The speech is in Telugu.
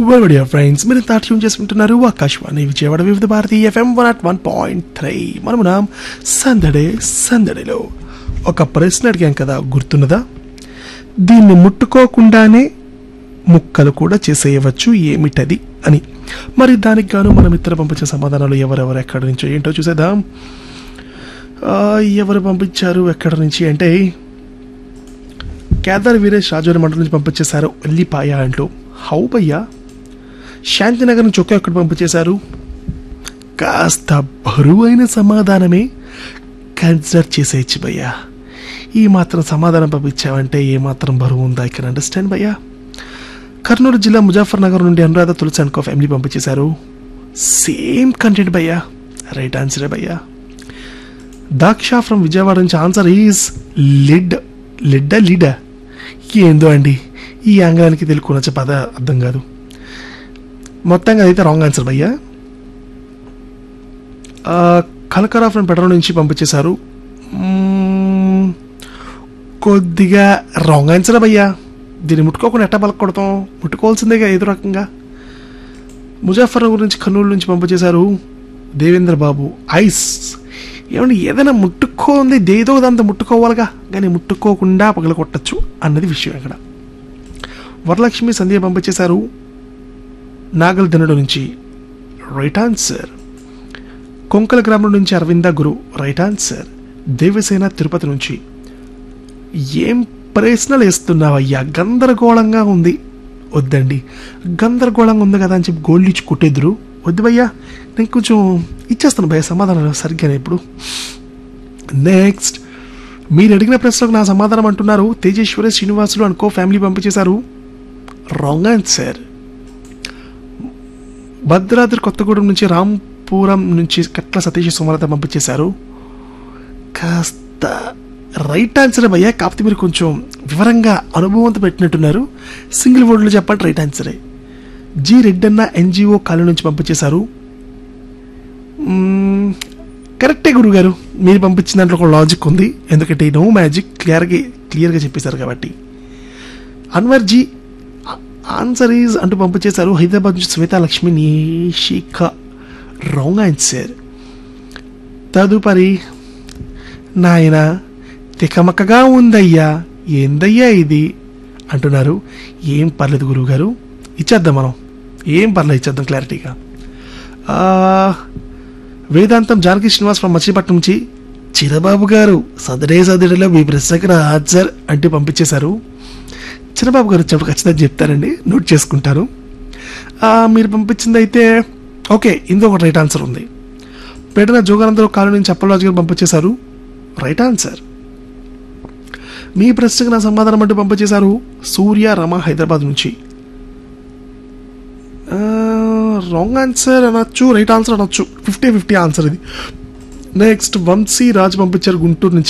వెల్బడియా ఫ్రెండ్స్ మీరు ఇంత ట్యూన్ చేసుకుంటున్నారు Akashvani Vijayawada Vividh Bharati FM one at one point three మనము నాం సందడే సందడిలో ఒక ప్రశ్న అడిగాం కదా గుర్తున్నదా దీన్ని ముట్టుకోకుండానే ముక్కలు కూడా చేసేయవచ్చు ఏమిటది అని మరి దానికి గాను మనం ఇతర పంపించిన సమాధానాలు ఎవరెవరు ఎక్కడి నుంచో ఏంటో చూసేద్దాం ఆ, ఎవరు పంపించారు ఎక్కడి నుంచి అంటే కేదార్ వీరేష్ రాజోరి మండలం నుంచి పంపించేశారు ఎల్లిపాయ అంటూ హౌ భయ్యా శాంతినగర్ నుంచి ఒకే ఒక్కటి పంపించేశారు కాస్త బరువైన సమాధానమే కన్సిడర్ చేసేయచ్చు భయ్యా ఈ మాత్రం సమాధానం పంపించావంటే ఏ మాత్రం బరువు ఉందా ఐ కెన్ అండర్స్టాండ్ భయ్యా కర్నూలు జిల్లా ముజాఫర్ నగర్ నుండి అనురాధ తులసి అనుకో ఫ్యామిలీ పంపించేశారు సేమ్ కంటెంట్ భయ్యా రైట్ ఆన్సరే భయ్యా దాక్ష ఫ్రమ్ విజయవాడ నుంచి ఆన్సర్ ఈజ్ లిడ్ లిడ్డా లిడా ఏందో అండి ఈ ఆంగ్లానికి తెలుగు పద అర్థం కాదు మొత్తంగా అయితే రాంగ్ ఆన్సర్ భయ్యా ఆ, కలకరా ఫ్రమ్ పెట్రోల్ నుంచి పంపించేశారు మ్మ్, కొద్దిగా రాంగ్ ఆన్సర్ భయ్యా దీన్ని ముట్టుకోకుండా ఎట్టా పలకొడతాం ముట్టుకోవాల్సిందేగా ఏదో రకంగా ముజాఫర్ నగర్ నుంచి కర్నూలు నుంచి పంపించేశారు దేవేంద్ర బాబు ఐస్ ఏమండి ఏదైనా ముట్టుకోంది దేదో దాంతో ముట్టుకోవాలిగా కానీ ముట్టుకోకుండా పగల కొట్టచ్చు అన్నది విషయం ఇక్కడ వరలక్ష్మి సంధ్య పంపించేశారు నాగల్ దినడు నుంచి రైట్ ఆన్సర్ కొంకల గ్రామం నుంచి అరవింద గురు రైట్ ఆన్సర్ దేవసేన తిరుపతి నుంచి ఏం ప్రశ్నలు వేస్తున్నావయ్యా గందరగోళంగా ఉంది వద్దండి గందరగోళంగా ఉంది కదా అని చెప్పి గోల్డ్ ఇచ్చి కొట్టేద్దరు వద్దు భయ్యా నేను కొంచెం ఇచ్చేస్తాను భయ్య సమాధానం సరిగ్గానే ఇప్పుడు నెక్స్ట్ మీరు అడిగిన ప్రశ్నకు నా సమాధానం అంటున్నారు తేజేశ్వరి శ్రీనివాసులు అనుకో ఫ్యామిలీ పంపించేశారు రాంగ్ ఆన్సర్ భద్రాద్రి కొత్తగూడెం నుంచి రాంపురం నుంచి కట్ల సతీష్ సుమలత పంపించేశారు కాస్త రైట్ ఆన్సర్ భయ్యా కాకపోతే మీరు కొంచెం వివరంగా అనుభవంతో పెట్టినట్టున్నారు సింగిల్ వర్డ్లో చెప్పండి రైట్ ఆన్సరే జి రెడ్డన్న ఎన్జిఓ కాలనీ నుంచి పంపించేశారు మ్మ్, కరెక్టే గురుగారు మీరు పంపించిన దాంట్లో ఒక లాజిక్ ఉంది ఎందుకంటే నో మ్యాజిక్ క్లియర్గా క్లియర్గా చెప్పేశారు కాబట్టి అన్వర్ జీ ఆన్సర్ ఈజ్ అంటూ పంపించేశారు హైదరాబాద్ నుంచి శ్వేతా లక్ష్మి నిషిక రాంగ్ ఆన్సర్ తదుపరి నాయన తికమకగా ఉందయ్యా ఏందయ్యా ఇది అంటున్నారు ఏం పర్లేదు గురువుగారు ఇచ్చేద్దాం మనం ఏం పర్లేదు ఇచ్చేద్దాం క్లారిటీగా ఆ, వేదాంతం జానకి శ్రీనివాస్ ఫ్రమ్ మచిలీపట్నం నుంచి చిరబాబు గారు సదరే సదడిలో మీ ప్రశ్నకు నా ఆన్సర్ అంటూ పంపించేశారు చిరబాబు గారు వచ్చేప్పుడు ఖచ్చితంగా చెప్తారండి నోట్ చేసుకుంటాను ఆ, మీరు పంపించింది అయితే ఓకే ఇందులో ఒక రైట్ ఆన్సర్ ఉంది పెట్టిన జోగానందరూ కాలనీ నుంచి అప్పలరాజు గారు పంపించేశారు రైట్ ఆన్సర్ మీ ప్రశ్నకు నా సమాధానం అంటూ పంపించేశారు సూర్య రమ హైదరాబాద్ నుంచి రాంగ్ ఆన్సర్ అనొచ్చు రైట్ ఆన్సర్ అనొచ్చు ఫిఫ్టీ ఫిఫ్టీ ఆన్సర్ ఇది నెక్స్ట్ వంశీ రాజు పంపించారు గుంటూరు నుంచి